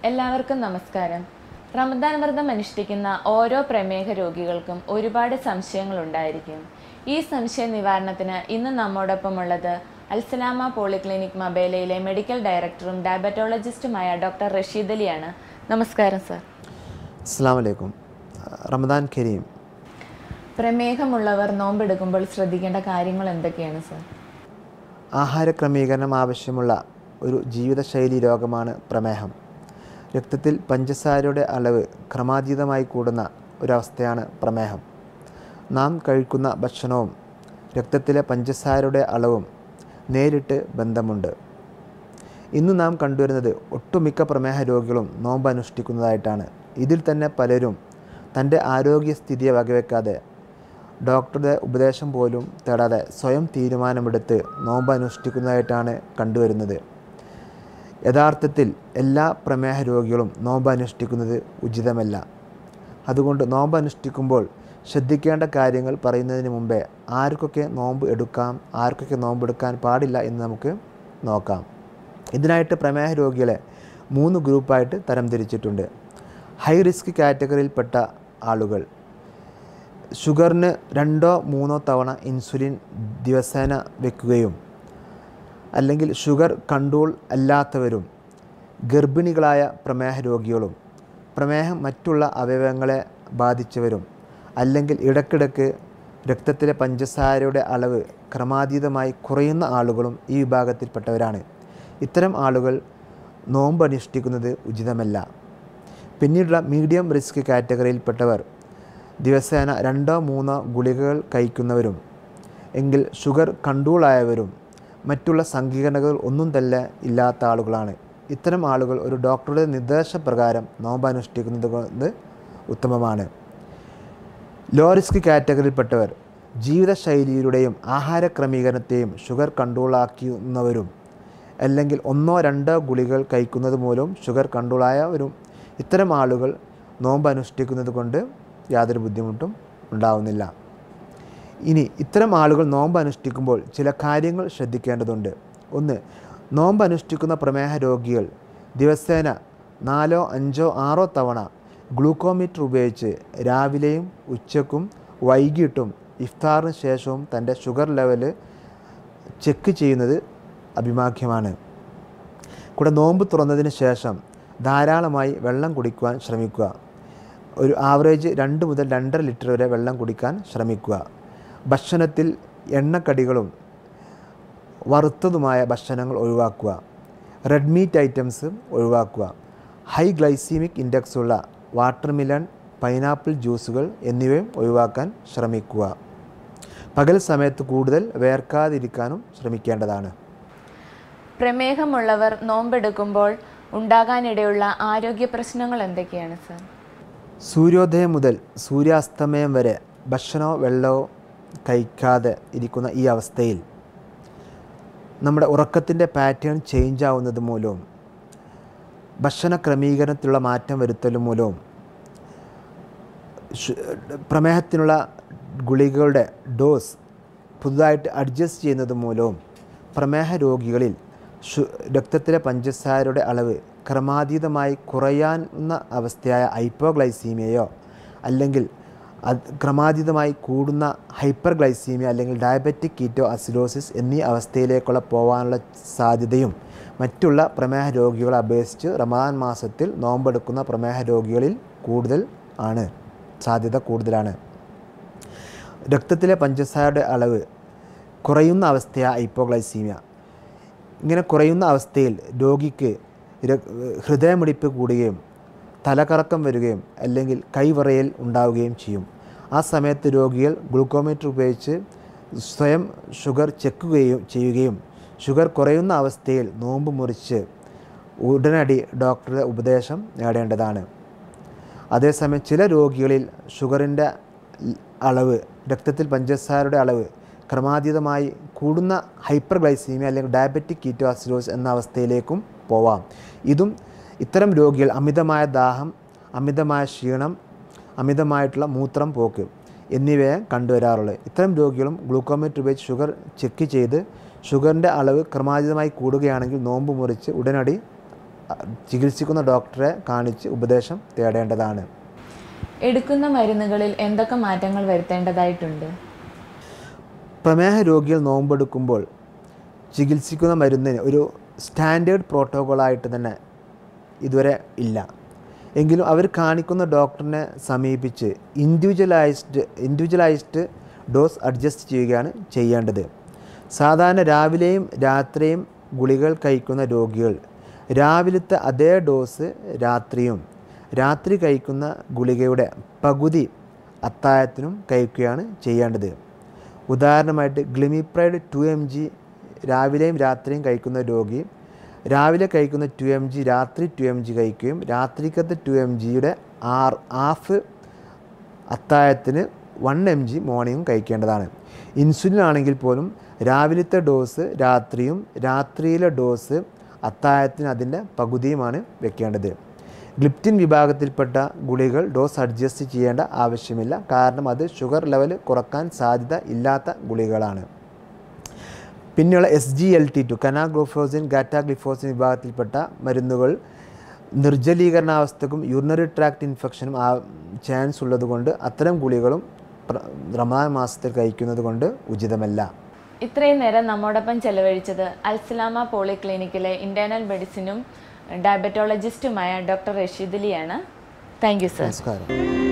എല്ലാവർക്കും നമസ്കാരം റമദാൻ വ്രതം അനുഷ്ഠിക്കുന്ന ഓരോ പ്രമേഹ രോഗികൾക്കും ഒരുപാട് സംശയങ്ങളുണ്ടായിരിക്കും ഈ സംശയ നിവാരണത്തിന് ഇന്ന് നമ്മോടൊപ്പം ഉള്ളത് അൽസലാമ പോളിക്ലിനിക് മബേലയിലെ മെഡിക്കൽ ഡയറക്ടറും ഡയബറ്റോളജിസ്റ്റുമായ ഡോക്ടർ റഷീദ് അലിയാണ് നമസ്കാരം സർ അസ്സാം വലൈക്കും റമദാൻ കരീം പ്രമേഹമുള്ളവർ നോമ്പെടുക്കുമ്പോൾ ശ്രദ്ധിക്കേണ്ട കാര്യങ്ങൾ എന്തൊക്കെയാണ് സർ ആഹാര ക്രമീകരണം ആവശ്യമുള്ള ഒരു ജീവിതശൈലി രോഗമാണ് പ്രമേഹം രക്തത്തിൽ പഞ്ചസാരയുടെ അളവ് ക്രമാതീതമായി കൂടുന്ന ഒരവസ്ഥയാണ് പ്രമേഹം നാം കഴിക്കുന്ന ഭക്ഷണവും രക്തത്തിലെ പഞ്ചസാരയുടെ അളവും നേരിട്ട് ബന്ധമുണ്ട് ഇന്ന് നാം കണ്ടുവരുന്നത് ഒട്ടുമിക്ക പ്രമേഹ രോഗികളും നോമ്പ് അനുഷ്ഠിക്കുന്നതായിട്ടാണ് ഇതിൽ തന്നെ പലരും തൻ്റെ ആരോഗ്യസ്ഥിതിയെ വകവെക്കാതെ ഡോക്ടറുടെ ഉപദേശം പോലും തേടാതെ സ്വയം തീരുമാനമെടുത്ത് നോമ്പ് അനുഷ്ഠിക്കുന്നതായിട്ടാണ് കണ്ടുവരുന്നത് യഥാർത്ഥത്തിൽ എല്ലാ പ്രമേഹ രോഗികളും നോമ്പ് അനുഷ്ഠിക്കുന്നത് ഉചിതമല്ല അതുകൊണ്ട് നോമ്പ് അനുഷ്ഠിക്കുമ്പോൾ ശ്രദ്ധിക്കേണ്ട കാര്യങ്ങൾ പറയുന്നതിന് മുമ്പേ ആർക്കൊക്കെ നോമ്പ് എടുക്കാം ആർക്കൊക്കെ നോമ്പ് എടുക്കാൻ പാടില്ല എന്ന് നമുക്ക് നോക്കാം ഇതിനായിട്ട് പ്രമേഹ രോഗികളെ മൂന്ന് ഗ്രൂപ്പായിട്ട് തരംതിരിച്ചിട്ടുണ്ട് ഹൈ റിസ്ക് കാറ്റഗറിയിൽപ്പെട്ട ആളുകൾ ഷുഗറിന് രണ്ടോ മൂന്നോ തവണ ഇൻസുലിൻ ദിവസേന വെക്കുകയും അല്ലെങ്കിൽ ഷുഗർ കൺട്രോൾ അല്ലാത്തവരും ഗർഭിണികളായ പ്രമേഹ രോഗികളും പ്രമേഹം മറ്റുള്ള അവയവങ്ങളെ ബാധിച്ചവരും അല്ലെങ്കിൽ ഇടയ്ക്കിടയ്ക്ക് രക്തത്തിലെ പഞ്ചസാരയുടെ അളവ് ക്രമാതീതമായി കുറയുന്ന ആളുകളും ഈ വിഭാഗത്തിൽപ്പെട്ടവരാണ് ഇത്തരം ആളുകൾ നോമ്പ് അനുഷ്ഠിക്കുന്നത് ഉചിതമല്ല പിന്നീടുള്ള മീഡിയം റിസ്ക് കാറ്റഗറിയിൽപ്പെട്ടവർ ദിവസേന രണ്ടോ മൂന്നോ ഗുളികകൾ കഴിക്കുന്നവരും എങ്കിൽ ഷുഗർ കൺട്രോൾ ആയവരും മറ്റുള്ള സങ്കീർണതകൾ ഒന്നും തന്നെ ഇല്ലാത്ത ആളുകളാണ് ഇത്തരം ആളുകൾ ഒരു ഡോക്ടറുടെ നിർദ്ദേശപ്രകാരം നോമ്പ് അനുഷ്ഠിക്കുന്നത് കൊണ്ട് ഉത്തമമാണ് ലോ റിസ്ക് കാറ്റഗറിയിൽപ്പെട്ടവർ ജീവിതശൈലിയിലൂടെയും ആഹാര ക്രമീകരണത്തെയും ഷുഗർ കൺട്രോളാക്കുന്നവരും അല്ലെങ്കിൽ ഒന്നോ രണ്ടോ ഗുളികൾ കഴിക്കുന്നത് മൂലം ഷുഗർ കൺട്രോളായവരും ഇത്തരം ആളുകൾ നോമ്പ് അനുഷ്ഠിക്കുന്നത് കൊണ്ട് യാതൊരു ബുദ്ധിമുട്ടും ഉണ്ടാവുന്നില്ല ഇനി ഇത്തരം ആളുകൾ നോമ്പ് അനുഷ്ഠിക്കുമ്പോൾ ചില കാര്യങ്ങൾ ശ്രദ്ധിക്കേണ്ടതുണ്ട് ഒന്ന് നോമ്പ് അനുഷ്ഠിക്കുന്ന പ്രമേഹ രോഗികൾ ദിവസേന നാലോ അഞ്ചോ ആറോ തവണ ഗ്ലൂക്കോമീറ്റർ ഉപയോഗിച്ച് രാവിലെയും ഉച്ചക്കും വൈകിട്ടും ഇഫ്താറിന് ശേഷവും തൻ്റെ ഷുഗർ ലെവൽ ചെക്ക് ചെയ്യുന്നത് അഭിമാഖ്യമാണ് കൂടെ നോമ്പ് തുറന്നതിന് ശേഷം ധാരാളമായി വെള്ളം കുടിക്കുവാൻ ശ്രമിക്കുക ഒരു ആവറേജ് രണ്ട് മുതൽ രണ്ടര ലിറ്റർ വരെ വെള്ളം കുടിക്കാൻ ശ്രമിക്കുക ഭക്ഷണത്തിൽ എണ്ണക്കടികളും വറുത്തതുമായ ഭക്ഷണങ്ങൾ ഒഴിവാക്കുക റെഡ് മീറ്റ് ഐറ്റംസ് ഒഴിവാക്കുക ഹൈ ഗ്ലൈസീമിക് ഇൻഡെക്സ് ഉള്ള വാട്ടർമിലൺ പൈനാപ്പിൾ ജ്യൂസുകൾ എന്നിവയും ഒഴിവാക്കാൻ ശ്രമിക്കുക പകൽ സമയത്ത് കൂടുതൽ വേർക്കാതിരിക്കാനും ശ്രമിക്കേണ്ടതാണ് പ്രമേഹമുള്ളവർ നോമ്പെടുക്കുമ്പോൾ ഉണ്ടാകാനിടയുള്ള ആരോഗ്യ പ്രശ്നങ്ങൾ എന്തൊക്കെയാണ് സർ സൂര്യോദയം മുതൽ സൂര്യാസ്തമയം വരെ ഭക്ഷണമോ വെള്ളമോ കഴിക്കാതെ ഇരിക്കുന്ന ഈ അവസ്ഥയിൽ നമ്മുടെ ഉറക്കത്തിൻ്റെ പാറ്റേൺ ചേഞ്ച് ആവുന്നത് മൂലവും ഭക്ഷണ ക്രമീകരണത്തിലുള്ള മാറ്റം വരുത്തലും മൂലവും ഷു- പ്രമേഹത്തിനുള്ള ഗുളികകളുടെ ഡോസ് പുതുതായിട്ട് അഡ്ജസ്റ്റ് ചെയ്യുന്നത് മൂലവും പ്രമേഹ രോഗികളിൽ ഷു രക്തത്തിലെ പഞ്ചസാരയുടെ അളവ് ക്രമാതീതമായി കുറയാവുന്ന അവസ്ഥയായ ഹൈപ്പോഗ്ലൈസീമിയയോ അല്ലെങ്കിൽ അത് ക്രമാതീതമായി കൂടുന്ന ഹൈപ്പർ ഗ്ലൈസീമിയ അല്ലെങ്കിൽ ഡയബറ്റിക് കീറ്റോ അസിഡോസിസ് എന്നീ അവസ്ഥയിലേക്കുള്ള പോകാനുള്ള സാധ്യതയും മറ്റുള്ള പ്രമേഹ രോഗികളെ അപേക്ഷിച്ച് റമദാൻ മാസത്തിൽ നോമ്പെടുക്കുന്ന പ്രമേഹ രോഗികളിൽ കൂടുതൽ ആണ് സാധ്യത കൂടുതലാണ് രക്തത്തിലെ പഞ്ചസാരയുടെ അളവ് കുറയുന്ന അവസ്ഥയാണ് ഹൈപ്പോഗ്ലൈസീമിയ ഇങ്ങനെ കുറയുന്ന അവസ്ഥയിൽ രോഗിക്ക് ര- ഹൃദയമിടിപ്പ് കൂടുകയും തലകറക്കം വരികയും അല്ലെങ്കിൽ കൈവിറയൽ ഉണ്ടാവുകയും ചെയ്യും ആ സമയത്ത് രോഗികൾ ഗ്ലൂക്കോമീറ്റർ ഉപയോഗിച്ച് സ്വയം ഷുഗർ ചെക്കുകയും ചെയ്യുകയും ഷുഗർ കുറയുന്ന അവസ്ഥയിൽ നോമ്പ് മുറിച്ച് ഉടനടി ഡോക്ടറുടെ ഉപദേശം നേടേണ്ടതാണ് അതേസമയം ചില രോഗികളിൽ ഷുഗറിൻ്റെ അളവ് രക്തത്തിൽ പഞ്ചസാരയുടെ അളവ് ക്രമാതീതമായി കൂടുന്ന ഹൈപ്പർ ഗ്ലൈസീമിയ അല്ലെങ്കിൽ ഡയബറ്റിക് കീറ്റോ അസിഡോസ് എന്ന അവസ്ഥയിലേക്കും പോവാം ഇതും ഇത്തരം രോഗികൾ അമിതമായ ദാഹം അമിതമായ ക്ഷീണം അമിതമായിട്ടുള്ള മൂത്രം പോക്ക് എന്നിവയെ കണ്ടുവരാറുള്ളത് ഇത്തരം രോഗികളും ഗ്ലൂക്കോമീറ്റർ ഉപയോഗിച്ച് ഷുഗർ ചെക്ക് ചെയ്ത് ഷുഗറിൻ്റെ അളവ് ക്രമാതീതമായി കൂടുകയാണെങ്കിൽ നോമ്പ് മുറിച്ച് ഉടനടി ചികിത്സിക്കുന്ന ഡോക്ടറെ കാണിച്ച് ഉപദേശം തേടേണ്ടതാണ് എടുക്കുന്ന മരുന്നുകളിൽ എന്തൊക്കെ മാറ്റങ്ങൾ വരുത്തേണ്ടതായിട്ടുണ്ട് പ്രമേഹ രോഗികൾ നോമ്പെടുക്കുമ്പോൾ ചികിത്സിക്കുന്ന മരുന്നിന് ഒരു സ്റ്റാൻഡേർഡ് പ്രോട്ടോകോളായിട്ട് തന്നെ ഇതുവരെ ഇല്ല എങ്കിലും അവർ കാണിക്കുന്ന ഡോക്ടറിനെ സമീപിച്ച് ഇൻഡിവിജ്വലൈസ്ഡ് ഇൻഡിവിജ്വലൈസ്ഡ് ഡോസ് അഡ്ജസ്റ്റ് ചെയ്യുകയാണ് ചെയ്യേണ്ടത് സാധാരണ രാവിലെയും രാത്രിയും ഗുളികൾ കഴിക്കുന്ന രോഗികൾ രാവിലത്തെ അതേ ഡോസ് രാത്രിയും രാത്രി കഴിക്കുന്ന ഗുളികയുടെ പകുതി അത്താഴത്തിനും കഴിക്കുകയാണ് ചെയ്യേണ്ടത് ഉദാഹരണമായിട്ട് ഗ്ലിമിപ്രൈഡ് ടു എം ജി രാവിലെയും രാത്രിയും കഴിക്കുന്ന രോഗി രാവിലെ കഴിക്കുന്ന ടു എം ജി രാത്രി ടു എം ജി കഴിക്കുകയും രാത്രിക്കത്തെ ടു എം ജിയുടെ ആർ ഹാഫ് അത്താഴത്തിന് വൺ എം ജി മോർണിംഗും കഴിക്കേണ്ടതാണ് ഇൻസുലിൻ ആണെങ്കിൽ പോലും രാവിലത്തെ ഡോസ് രാത്രിയും രാത്രിയിലെ ഡോസ് അത്താഴത്തിന് അതിൻ്റെ പകുതിയുമാണ് വെക്കേണ്ടത് ഗ്ലിപ്റ്റിൻ വിഭാഗത്തിൽപ്പെട്ട ഗുളികൾ ഡോസ് അഡ്ജസ്റ്റ് ചെയ്യേണ്ട ആവശ്യമില്ല കാരണം അത് ഷുഗർ ലെവൽ കുറക്കാൻ സാധ്യത ഇല്ലാത്ത ഗുളികളാണ് പിന്നെയുള്ള S G L T two canagliflozin dapagliflozin വിഭാഗത്തിൽപ്പെട്ട മരുന്നുകൾ നിർജ്ജലീകരണാവസ്ഥക്കും യൂറിനറി ട്രാക്ട് ഇൻഫെക്ഷനും ആ ചാൻസ് ഉള്ളതുകൊണ്ട് അത്തരം ഗുളികളും പ്ര- റമദാൻ മാസത്തിൽ കഴിക്കുന്നത് കൊണ്ട് ഉചിതമല്ല ഇത്രയും നേരം നമ്മോടൊപ്പം ചെലവഴിച്ചത് അൽസലാമ പോളിക്ലിനിക്കിലെ ഇന്റേണൽ മെഡിസിനും ഡയബറ്റോളജിസ്റ്റുമായ ഡോക്ടർ റഷീദ് അലിയാണ് താങ്ക് യു സർ നമസ്കാരം